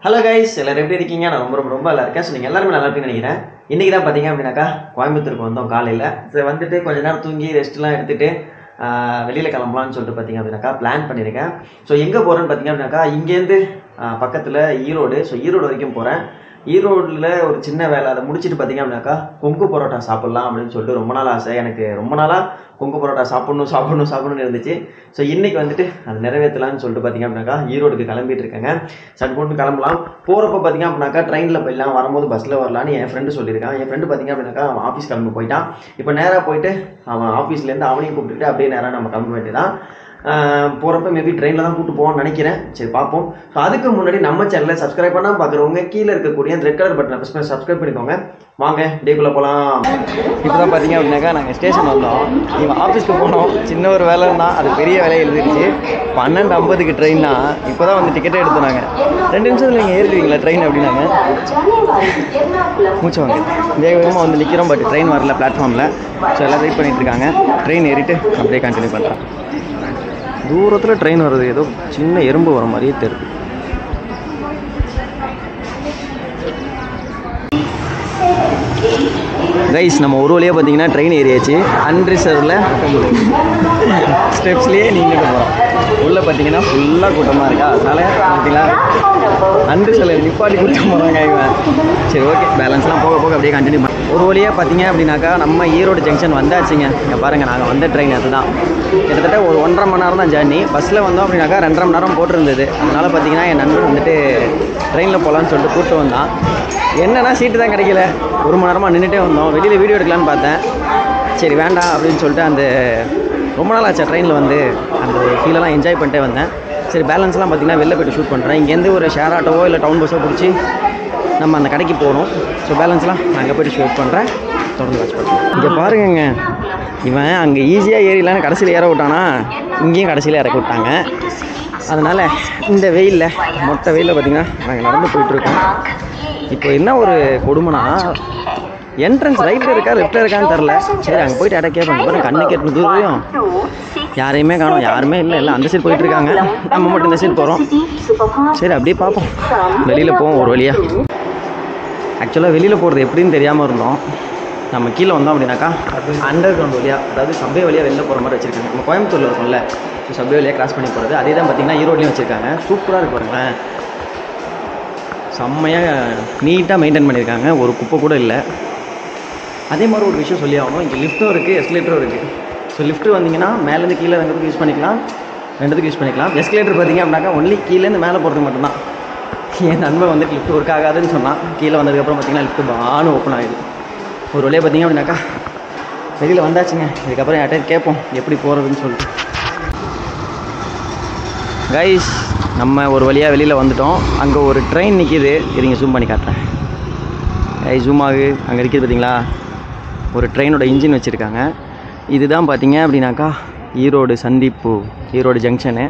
Hello guys எல்லாரும் எப்படி இருக்கீங்க நான் ரொம்ப ரொம்ப ரொம்ப நல்லா இருக்கேன் ஸோ நீங்கள் எல்லாருமே நல்லா இருப்பீங்கன்னு நினைக்கிறேன் இன்றைக்கி தான் பார்த்தீங்க அப்படின்னாக்கா கோயம்புத்தூருக்கு வந்தோம் காலையில் சரி வந்துட்டு கொஞ்ச நேரம் தூங்கி ரெஸ்ட்லாம் எடுத்துட்டு வெளியில் கிளம்பலாம்னு சொல்லிட்டு பார்த்தீங்க அப்படின்னாக்கா பிளான் பண்ணியிருக்கேன் ஸோ எங்கே போகிறேன்னு பார்த்தீங்க அப்படின்னாக்கா இங்கேருந்து பக்கத்தில் ஈரோடு ஸோ ஈரோடு வரைக்கும் போகிறேன் ஈரோடில் ஒரு சின்ன வேலை அதை முடிச்சுட்டு பார்த்தீங்க அப்படின்னாக்கா கொங்கு பரோட்டா சாப்பிட்லாம் அப்படின்னு சொல்லிட்டு ரொம்ப நாள் ஆசை எனக்கு ரொம்ப நாளாக கொங்கு பரோட்டா சாப்பிட்ணும் சாப்பிட்ணும் சாப்பிட்ணும்னு இருந்துச்சு ஸோ இன்னைக்கு வந்துட்டு அது நிறைவேற்றலாம்னு சொல்லிட்டு பார்த்தீங்க அப்படின்னாக்கா ஈரோடுக்கு கிளம்பிட்டு இருக்கேங்க சட் போட்டு கிளம்பலாம் போகிறப்ப பார்த்தீங்க அப்படின்னாக்கா ட்ரெயினில் போயிடலாம் வரும்போது பஸ்ஸில் வரலான்னு என் ஃப்ரெண்டு சொல்லியிருக்கான் என் ஃப்ரெண்டு பார்த்தீங்க அப்படின்னாக்கா அவன் ஆஃபீஸ் கிளம்பி போயிட்டான் இப்போ நேராக போயிட்டு அவன் ஆஃபீஸ்லேருந்து அவனையும் கூப்பிட்டுட்டு அப்படியே நேராக நம்ம கிளம்ப வேண்டியதான் போகிறப்ப மேபி ட்ரெயினில் தான் கூப்பிட்டு போவான்னு நினைக்கிறேன் சரி பார்ப்போம் ஸோ அதுக்கு முன்னாடி நம்ம சேனலை சப்ஸ்கிரைப் பண்ணால் பார்க்குறவங்க கீழே இருக்கக்கூடிய அந்த ரெட் கலர் பட்டனை ப்ரெஸ் பண்ணி சப்ஸ்கிரைப் பண்ணிக்கோங்க வாங்க டேக்குள்ளே போகலாம் இப்போ தான் பார்த்தீங்க அப்படின்னாக்கா நாங்கள் ஸ்டேஷன் வந்தோம் இவன் ஆஃபீஸ்க்கு போனோம் சின்ன ஒரு வேலை தான் அது பெரிய வேலையை எழுதிருச்சு பன்னெண்டு ஐம்பதுக்கு ட்ரெயின்னா இப்போ தான் வந்து டிக்கெட்டே எடுத்துனாங்க ரெண்டு நிமிஷத்தில் நீங்கள் ஏறிடுவீங்களா ட்ரெயின் அப்படின்னாங்க மூச்சு வாங்க வேக வேகமாக வந்து நிற்கிறோம் பட் ட்ரெயின் வரல பிளாட்ஃபார்மில் ஸோ எல்லாம் வெயிட் பண்ணிட்டு இருக்காங்க ட்ரெயின் ஏறிட்டு அப்படியே கண்டினியூ பண்ணுறேன் தூரத்தில் ட்ரெயின் வருது ஏதோ சின்ன எறும்பு வர மாதிரியே தெரியுது கைஸ் நம்ம ஒரு வழியாக பார்த்தீங்கன்னா ட்ரெயின் ஏறியாச்சு அன்ரிசர்வில் ஸ்டெப்ஸ்லேயே நீங்கிட்டு போகிறோம் உள்ளே பார்த்தீங்கன்னா ஃபுல்லாக கூட்டமாக இருக்கா அதனால பார்த்தீங்களா அன்ரிசர்வில் நிப்பாட்டி கூட்டம் போகிறாங்க இவன் சரி ஓகே பேலன்ஸ்லாம் போக போக அப்படியே கண்டினியூ பண்ண ஒரு வழியாக பார்த்தீங்க அப்படின்னாக்கா நம்ம ஈரோடு ஜங்ஷன் வந்தாச்சுங்க இங்கே பாருங்கள் நாங்கள் வந்த ட்ரெயின் அதுதான் கிட்டத்தட்ட ஒரு ஒன்றரை மணி நேரம் தான் ஜேர்னி பஸ்ஸில் வந்தோம் அப்படின்னாக்கா ரெண்டரை மணி நேரம் போட்டிருந்தது அதனால் பார்த்தீங்கன்னா என் நண்பன் வந்துட்டு ட்ரெயினில் போகலான்னு சொல்லிட்டு கூப்பிட்டு வந்தான் என்னன்னா சீட்டு தான் கிடைக்கல ஒரு மணி நேரமாக நின்றுட்டே வந்தோம் வெளியில் வீடியோ எடுக்கலான்னு பார்த்தேன் சரி வேண்டாம் அப்படின்னு சொல்லிட்டு அந்த ரொம்ப நாள் ஆச்சு ட்ரெயினில் வந்து அந்த ஃபீலெல்லாம் என்ஜாய் பண்ணிட்டே வந்தேன் சரி பேலன்ஸ்லாம் பார்த்தீங்கன்னா வெளில போய்ட்டு ஷூட் பண்ணுறேன் இங்கேருந்து ஒரு ஷேர் ஆட்டோவோ இல்லை டவுன் பஸ்ஸோ பிடிச்சி நம்ம அந்த கடைக்கு போகணும் ஸோ பேலன்ஸ்லாம் நான் அங்கே போய்ட்டு ஷூட் பண்ணுறேன் தொடர்ந்து வாட்ச் பண்ணுறேன் இங்கே பாருங்கங்க இவன் அங்கே ஈஸியாக ஏறிலான்னு கடைசியில் ஏற விட்டானா இங்கேயும் கடைசியில் இறக்கி விட்டாங்க அதனால் இந்த வெயிலில் மொட்டை வெயிலில் பார்த்தீங்கன்னா நாங்கள் நடந்து போயிட்டுருக்கோம் இப்போ என்ன ஒரு கொடுமைனா என்ட்ரன்ஸ் ரைட்டில் இருக்கா லெஃப்ட்டில் இருக்கான்னு தெரில சரி அங்கே போயிட்டு இடம் கேட்பாங்க பாருங்க கண்ணு கேட்டு தூரம் யாரையுமே காணும் யாருமே இல்லை எல்லாம் அந்த சைடு போயிட்டு இருக்காங்க நம்ம மட்டும் இந்த சைடு போகிறோம் சரி அப்படியே பார்ப்போம் வெளியில் போவோம் ஒரு வழியாக ஆக்சுவலாக வெளியில் போகிறது எப்படின்னு தெரியாமல் இருந்தோம் நம்ம கீழே வந்தோம் அப்படின்னாக்கா அண்டர் கிரவுண்ட் வழியாக அதாவது சப்வே வழியாக வெளில போகிற மாதிரி வச்சுருக்காங்க நம்ம கோயம்புத்தூரில் இருக்கோம்ல ஸோ சப்வே வழியாக கிராஸ் பண்ணி போகிறது அதே தான் பார்த்தீங்கன்னா ஈரோட்லேயும் வச்சுருக்காங்க சூப்பராக இருக்கு பாருங்களேன் செம்மையாக நீட்டாக மெயின்டைன் பண்ணியிருக்காங்க ஒரு குப்பை கூட இல்லை அதே மாதிரி ஒரு விஷயம் சொல்லி ஆகணும் இங்கே லிஃப்ட்டும் இருக்குது எஸ்கலேட்டரும் இருக்குது ஸோ லிஃப்ட் வந்தீங்கன்னா மேலேருந்து கீழே இறங்குறதுக்கு யூஸ் பண்ணிக்கலாம் ரெண்டுத்துக்கு யூஸ் பண்ணிக்கலாம் எஸ்கலேட்டர் பார்த்தீங்க அப்படின்னாக்கா ஒன்லி கீழேருந்து மேலே போகிறதுக்கு மட்டும்தான் என் நண்பன் வந்துட்டு லிஃப்ட் ஒர்க் ஆகாதுன்னு சொன்னான் கீழே வந்ததுக்கப்புறம் பார்த்தீங்கன்னா லிஃப்ட் பானு ஓப்பன் ஆகிடுது ஒரு வழியாக பார்த்தீங்க அப்படின்னாக்கா வெளியில் வந்தாச்சுங்க இதுக்கப்புறம் யார்ட்டையும் கேட்போம் எப்படி போகிறதுன்னு சொல்லிட்டு கைஸ் நம்ம ஒரு வழியாக வெளியில் வந்துட்டோம் அங்கே ஒரு ட்ரெயின் நிற்கிது இருங்க ஜூம் பண்ணி காட்டுறேன் கை ஜூம் ஆகு அங்கே இருக்குது பார்த்தீங்களா ஒரு ட்ரெயினோட இன்ஜின் வச்சுருக்காங்க இதுதான் பார்த்தீங்க அப்படின்னாக்கா ஈரோடு சந்திப்பு ஈரோடு ஜங்ஷனு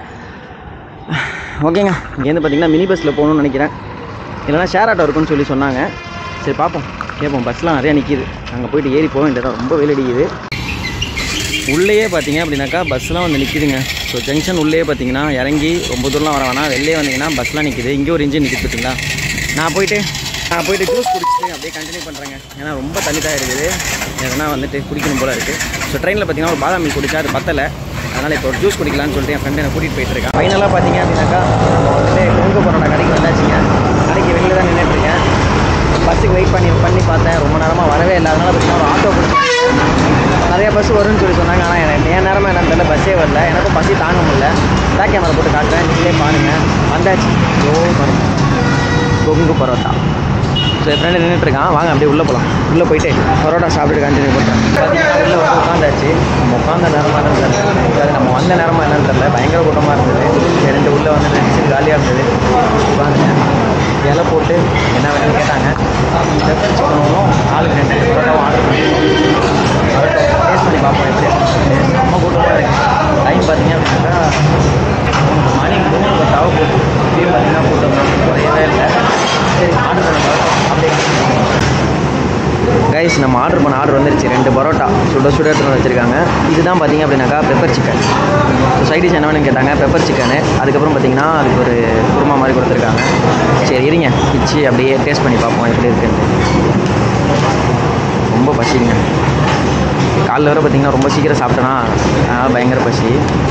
ஓகேங்க இங்கேருந்து பார்த்தீங்கன்னா மினி பஸ்ஸில் போகணும்னு நினைக்கிறேன் இல்லைனா ஷேர் ஆட்டோ இருக்குன்னு சொல்லி சொன்னாங்க சரி பார்ப்போம் கேட்போம் பஸ்லாம் நிறையா நிற்கிது அங்கே போயிட்டு ஏறி போக வேண்டியதான் ரொம்ப வெயில் அடிக்குது உள்ளேயே பார்த்தீங்க அப்படின்னாக்கா பஸ்லாம் வந்து நிற்கிதுங்க ஸோ ஜங்ஷன் உள்ளே பார்த்தீங்கன்னா இறங்கி ரொம்ப தூரம்லாம் வர வேணாம் வெளியே வந்தீங்கன்னா பஸ்லாம் நிற்கிது இங்கே ஒரு இன்ஜின் நிற்கிது பார்த்தீங்களா நான் போயிட்டு நான் போயிட்டு ஜூஸ் குடிச்சிட்டு அப்படியே கண்டினியூ பண்ணுறேங்க ஏன்னா ரொம்ப தண்ணி தான் இருக்குது எதனா வந்துட்டு குடிக்கணும் போல இருக்குது ஸோ ட்ரெயினில் பார்த்தீங்கன்னா ஒரு பாதாம் மில்க் குடிச்சா அது பத்தலை அதனால் இப்போ ஒரு ஜூஸ் குடிக்கலாம்னு சொல்லிட்டு என் ஃப்ரெண்டு என்னை கூட்டிகிட்டு போயிட்டு இருக்கேன் ஃபைனலாக பார்த்தீங்க அப்படின்னாக்கா நம்ம வந்துட்டு கொங்கு பரோட்டா கடைக்கு வந்தாச்சுங்க கடைக்கு வெளியில் தான் நின்றுட்டுருக்கேன் பஸ்ஸுக்கு வெயிட் பண்ணி பண்ணி பார்த்தேன் ரொம்ப நேரமாக வரவே இல்லை அதனால் பார்த்தீங்கன்னா ஒரு ஆட்டோ பிடிச்சி நிறைய பஸ் வரும்னு சொல்லி சொன்னாங்க ஆனால் எனக்கு என் நேரமாக என்னன்னு தெரியல பஸ்ஸே வரல எனக்கும் பஸ்ஸே தாங்க முடியல பேக் கேமரா போட்டு காட்டுறேன் நீங்களே பாருங்கள் வந்தாச்சு ஓ பாருங்க கொங்கு பரோட்டா ஸோ என் ஃப்ரெண்டு நின்றுட்டுருக்கான் வாங்க அப்படியே உள்ளே போகலாம் உள்ளே போயிட்டு பரோட்டா சாப்பிட்டு கண்டினியூ பண்ணுறேன் பார்த்தீங்கன்னா உள்ளே வந்து உட்காந்தாச்சு நம்ம உட்காந்த நேரமாக என்னன்னு தெரியல அது நம்ம வந்த நேரமாக என்னன்னு தெரியல பயங்கர கூட்டமாக இருந்தது சரி, ரெண்டு உள்ளே வந்து ரெண்டு காலியாக இருந்தது உட்காந்துங்க இலை போட்டு என்ன வேணும்னு கேட்டாங்க பெப்பர் சிக்கனும் ஆளுக்கு ரெண்டு பரோட்டாவும் ஆர்டர் பண்ணி டேஸ்ட் பண்ணி பார்ப்போம் எப்படி ரொம்ப கூட்டமாக இருக்குது டைம் பார்த்தீங்க அப்படின்னாக்கா மூணு மணி மூணு தவ போட்டு இப்படியே பார்த்தீங்கன்னா கூட்டம் தான் குறையவே இல்லை சரி ஆர்டர் பண்ண பார்ப்போம் அப்படியே கைஸ் நம்ம ஆர்டர் பண்ண ஆர்டர் வந்துருச்சு ரெண்டு பரோட்டா சுட சுட எடுத்துகிட்டு வந்து வச்சுருக்காங்க இதுதான் பார்த்தீங்க அப்படின்னாக்கா பெப்பர் சிக்கன் சைடிஷ் என்ன வேணும்னு கேட்டாங்க பெப்பர் சிக்கனு அதுக்கப்புறம் பார்த்தீங்கன்னா அதுக்கு ஒரு குருமா மாதிரி கொடுத்துருக்காங்க சரி இருங்க பிச்சு அப்படியே டேஸ்ட் பண்ணி பார்ப்போம் எப்படி இருக்குன்னு ரொம்ப பசிங்க காலைல வர பார்த்தீங்கன்னா ரொம்ப சீக்கிரம் சாப்பிட்டேன்னா அதனால் பயங்கர பசி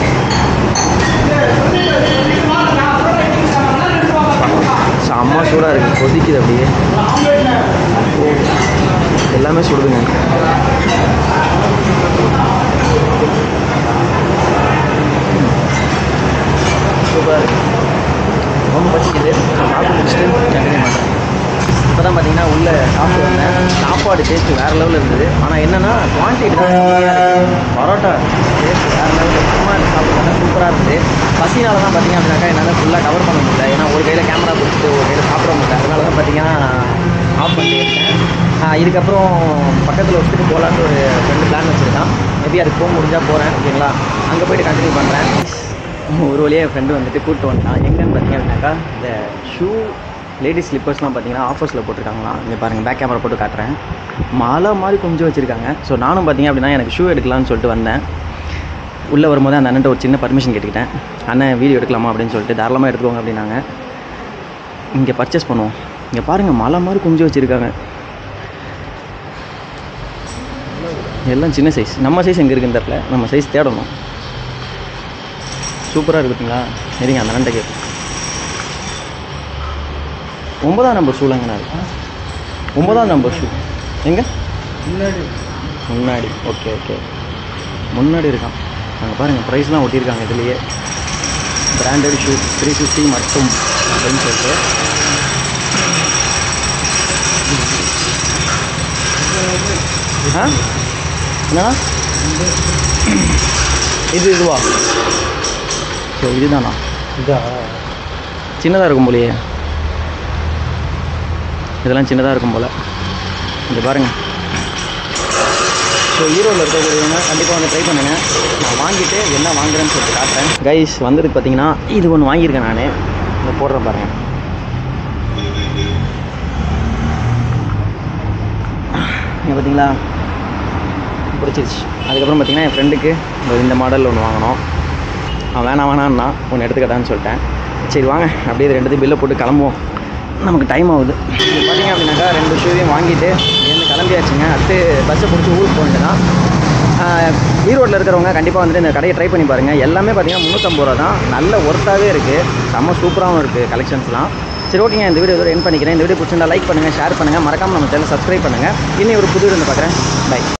செம்ம சூடாக இருக்குது கொதிக்குது அப்படியே ஓ எல்லாமே சுடுதுங்க சூப்பராக இருக்கு ரொம்ப பசிக்குது சாப்பிட்டு முடிச்சுட்டு கண்டினியூ பண்ணுறேன் இப்போ தான் பார்த்தீங்கன்னா உள்ளே சாப்பிட்டு வந்தேன் சாப்பாடு டேஸ்ட்டு வேறு லெவலில் இருந்தது ஆனால் என்னென்னா குவான்டிட்டி தான் கம்மியாக இருக்கு. பரோட்டா டேஸ்ட் வேறு லெவலில் சும்மா சாப்பிட்டு சூப்பராக இருந்தது பசினால தான் பார்த்தீங்க அப்படின்னாக்கா என்னால் ஃபுல்லாக கவர் பண்ண முடியல ஏன்னா ஒரு கையில் கேமரா பிடிச்சிட்டு ஒரு கையில் சாப்பிட முடியல அதனால தான் பார்த்தீங்கன்னா ஆஃப் பண்ணி இருக்கேன் ஆஹ் இதுக்கப்புறம் பக்கத்தில் வச்சுட்டு போகலான்னு ஒரு ரெண்டு பிளான் வச்சுருக்கான் மேபி அதுக்கு போக முடிஞ்சால் போகிறேன் ஓகேங்களா அங்கே போயிட்டு கண்டினியூ பண்ணுறேன் ஒரு வழியாக என் ஃப்ரெண்டு வந்துட்டு கூப்பிட்டு வந்தான் எங்கன்னு பார்த்தீங்க அப்படின்னாக்கா இந்த ஷூ லேடிஸ் ஸ்லிப்பர்ஸ்லாம் பார்த்தீங்கன்னா ஆஃபர்ஸில் போட்டிருக்காங்களாம் இங்கே பாருங்கள் பேக் கேமரா போட்டு காட்டுறேன் மாலை மாதிரி கொஞ்சம் வச்சுருக்காங்க ஸோ நானும் பார்த்தீங்க அப்படின்னா எனக்கு ஷூ எடுக்கலாம்னு சொல்லிட்டு வந்தேன் உள்ளே வரும்போது அந்த அண்ணன்ட்ட ஒரு சின்ன பர்மிஷன் கேட்டுக்கிட்டேன் அண்ணன் வீடியோ எடுக்கலாமா அப்படின்னு சொல்லிட்டு தாராளமாக எடுத்துக்கோங்க அப்படின்னாங்க இங்கே பர்ச்சேஸ் பண்ணுவோம் இங்கே பாருங்கள் மலை மாதிரி குஞ்சு வச்சுருக்காங்க எல்லாம் சின்ன சைஸ் நம்ம சைஸ் எங்கே இருக்குன்னு தெரில நம்ம சைஸ் தேடணும் சூப்பராக இருக்குதுங்களா சரிங்க அந்த அண்ணன்ட்ட கேட்போம் ஒன்பதாம் நம்பர் ஷூலங்கண்ணா இருக்கு ஒன்பதாம் நம்பர் ஷூ எங்கே முன்னாடி முன்னாடி ஓகே ஓகே முன்னாடி இருக்கான் அங்கே பாருங்கள் ப்ரைஸ்லாம் ஒட்டியிருக்காங்க இதுலேயே பிராண்டட் ஷூ த்ரீ ஃபிஃப்டி மட்டும் அப்படின்னு சொல்லிட்டு ஆ என்னண்ணா இது இதுவா ஸோ இதுதானா இதா சின்னதாக இருக்கும் போலயே இதெல்லாம் சின்னதாக இருக்கும் போல் இங்கே பாருங்கள் ஸோ ஈரோடில் இருக்கக்கூடியவங்க கண்டிப்பாக வந்து ட்ரை பண்ணுங்கள் நான் வாங்கிட்டு என்ன வாங்குறேன்னு சொல்லிட்டு காட்டுறேன் கைஸ் வந்ததுக்கு பார்த்தீங்கன்னா இது ஒன்று வாங்கியிருக்கேன் நான் இதை போடுறேன் பாருங்கள் இங்கே பார்த்தீங்களா பிடிச்சிருச்சு அதுக்கப்புறம் பார்த்தீங்கன்னா என் ஃப்ரெண்டுக்கு இந்த மாடலில் ஒன்று வாங்கினோம் அவன் வேணாம் வேணான்னா ஒன்று எடுத்துக்கிட்டான்னு சொல்லிட்டேன் சரி வாங்க அப்படியே இது ரெண்டுத்தையும் பில்லை போட்டு கிளம்புவோம் நமக்கு டைம் ஆகுது இப்போ பார்த்தீங்க அப்படின்னாக்கா ரெண்டு ஷூவையும் வாங்கிட்டு இங்கேருந்து கிளம்பியாச்சுங்க அடுத்து பஸ்ஸை பிடிச்சி ஊருக்கு போனேன்னா ஈரோட்டில் இருக்கிறவங்க கண்டிப்பாக வந்துட்டு இந்த கடையை ட்ரை பண்ணி பாருங்கள் எல்லாமே பார்த்தீங்கன்னா முந்நூற்றம்பது ரூபா தான் நல்ல ஒர்த்தாகவே இருக்குது செம்ம சூப்பராகவும் இருக்குது கலெக்ஷன்ஸ்லாம் சரி ஓகேங்க இந்த வீடியோ இதோட என் பண்ணிக்கிறேன் இந்த வீடியோ பிடிச்சிருந்தா லைக் பண்ணுங்கள் ஷேர் பண்ணுங்கள் மறக்காமல் நம்ம சேனல் சப்ஸ்கிரைப் பண்ணுங்கள் இன்னும் ஒரு புது வீடியோ பார்க்குறேன் பை